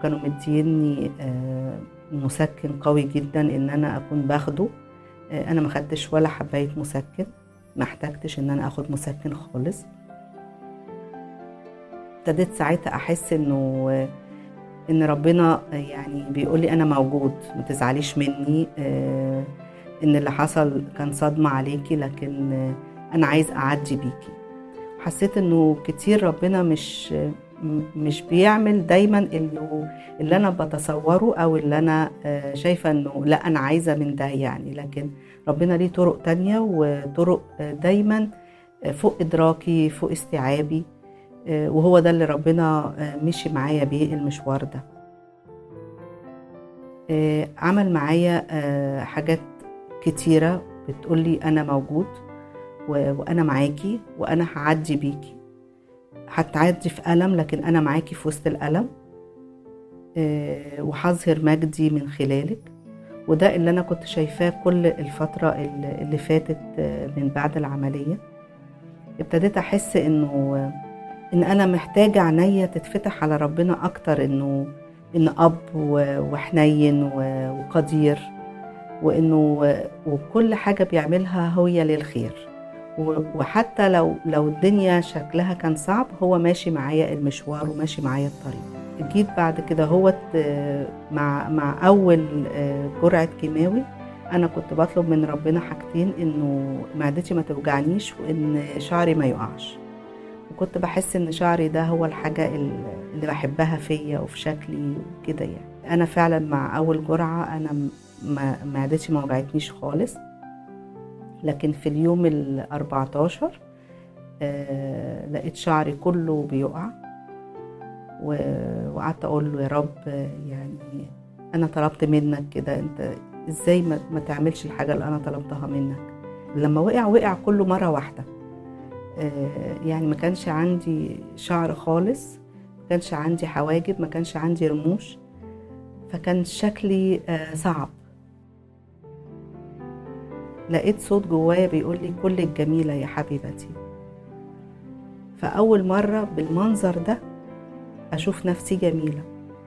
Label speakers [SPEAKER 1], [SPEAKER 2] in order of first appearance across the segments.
[SPEAKER 1] وكانوا مديني آه، مسكن قوي جدا ان انا اكون باخده آه، انا ما خدتش ولا حبايه مسكن ما احتجتش ان انا اخد مسكن خالص ابتديت ساعتها احس انه آه، ان ربنا آه، يعني بيقول لي انا موجود ما تزعليش مني آه، ان اللي حصل كان صدمه عليكي لكن آه، انا عايز اعدي بيكي حسيت انه كتير ربنا مش م- مش بيعمل دايما اللي, اللي انا بتصوره او اللي انا آه، شايفه انه لا انا عايزه من ده يعني لكن ربنا ليه طرق تانية وطرق آه، دايما آه، فوق ادراكي فوق استيعابي آه، وهو ده اللي ربنا آه، مشي معايا بيه المشوار ده آه، عمل معايا آه، حاجات كتيرة بتقولي أنا موجود و- وأنا معاكي وأنا هعدي بيكي هتعدي في ألم لكن أنا معاكي في وسط الألم آه، وهظهر مجدي من خلالك وده اللي أنا كنت شايفاه كل الفترة اللي اللي فاتت آه، من بعد العملية ابتديت أحس إنه إن أنا محتاجة عينيا تتفتح على ربنا أكتر إنه إن أب و- وحنين و- وقدير وإنه وكل حاجة بيعملها هي للخير و- وحتى لو لو الدنيا شكلها كان صعب هو ماشي معايا المشوار وماشي معايا الطريق جيت بعد كده هو مع مع اول آه، جرعه كيماوي انا كنت بطلب من ربنا حاجتين انه معدتي ما توجعنيش وان شعري ما يقعش وكنت بحس ان شعري ده هو الحاجه ال- اللي بحبها فيا وفي شكلي وكده يعني انا فعلا مع اول جرعه انا م- ما معدتي ما وجعتنيش خالص لكن في اليوم ال 14 آه لقيت شعري كله بيقع و- وقعدت اقول له يا رب آه، يعني انا طلبت منك كده انت ازاي ما, ما تعملش الحاجه اللي انا طلبتها منك لما وقع وقع كله مره واحده آه، يعني ما كانش عندي شعر خالص ما كانش عندي حواجب ما كانش عندي رموش فكان شكلي آه، صعب لقيت صوت جوايا بيقول لي كلك جميلة يا حبيبتي فأول مرة بالمنظر ده أشوف نفسي جميلة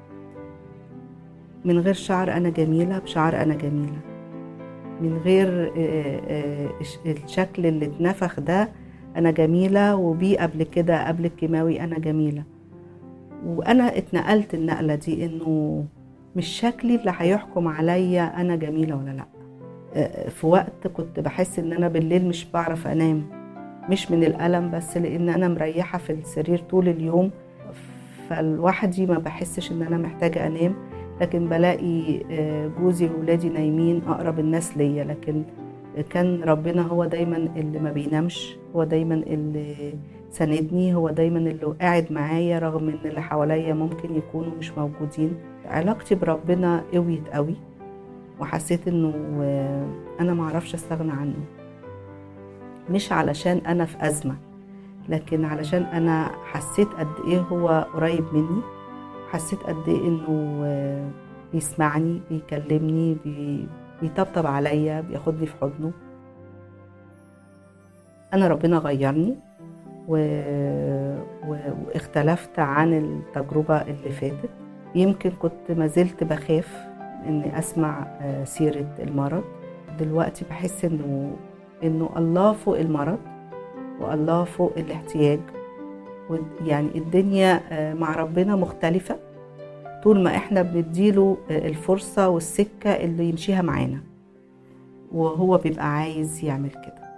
[SPEAKER 1] من غير شعر أنا جميلة بشعر أنا جميلة من غير آه، آه، الش- الشكل اللي اتنفخ ده أنا جميلة وبيه قبل كده قبل الكيماوي أنا جميلة وأنا اتنقلت النقلة دي إنه مش شكلي اللي هيحكم عليا أنا جميلة ولا لأ آه، في وقت كنت بحس ان انا بالليل مش بعرف انام مش من الالم بس لان انا مريحه في السرير طول اليوم فلوحدي ما بحسش ان انا محتاجه انام لكن بلاقي آه، جوزي وولادي نايمين اقرب الناس ليا لكن كان ربنا هو دايما اللي ما بينامش هو دايما اللي ساندني هو دايما اللي قاعد معايا رغم ان اللي حواليا ممكن يكونوا مش موجودين علاقتي بربنا قويت قوي وحسيت انه آه، انا معرفش استغنى عنه مش علشان انا في ازمه لكن علشان انا حسيت قد ايه هو قريب مني حسيت قد ايه انه آه، بيسمعني بيكلمني بي- بيطبطب عليا بياخدني في حضنه انا ربنا غيرني و... و... واختلفت عن التجربه اللي فاتت يمكن كنت ما زلت بخاف اني اسمع آه، سيره المرض دلوقتي بحس انه انه الله فوق المرض والله فوق الاحتياج و- يعني الدنيا آه، مع ربنا مختلفه طول ما احنا بنديله آه، الفرصه والسكه اللي يمشيها معانا وهو بيبقى عايز يعمل كده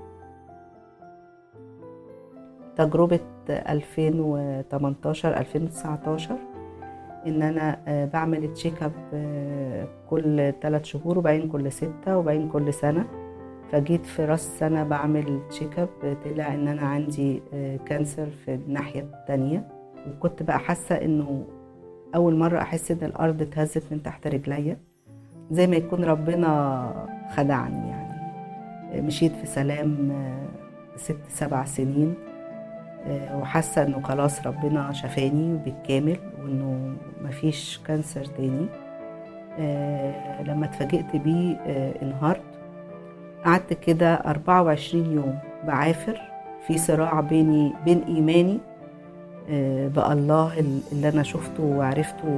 [SPEAKER 1] تجربة 2018 2019 ان انا آه، بعمل تشيك اب آه، كل ثلاث شهور وبعدين كل ستة وبعدين كل سنة فجيت في راس سنة بعمل تشيك اب طلع ان انا عندي آه، كانسر في الناحية التانية وكنت بقى حاسة انه اول مرة احس ان الارض اتهزت من تحت رجليا زي ما يكون ربنا خدعني يعني آه، مشيت في سلام آه، ست سبع سنين آه، وحاسه انه خلاص ربنا شفاني بالكامل وانه مفيش كانسر تاني آه، لما اتفاجئت بيه آه، انهارت قعدت كده 24 يوم بعافر في صراع بيني بين ايماني آه، بالله اللي انا شفته وعرفته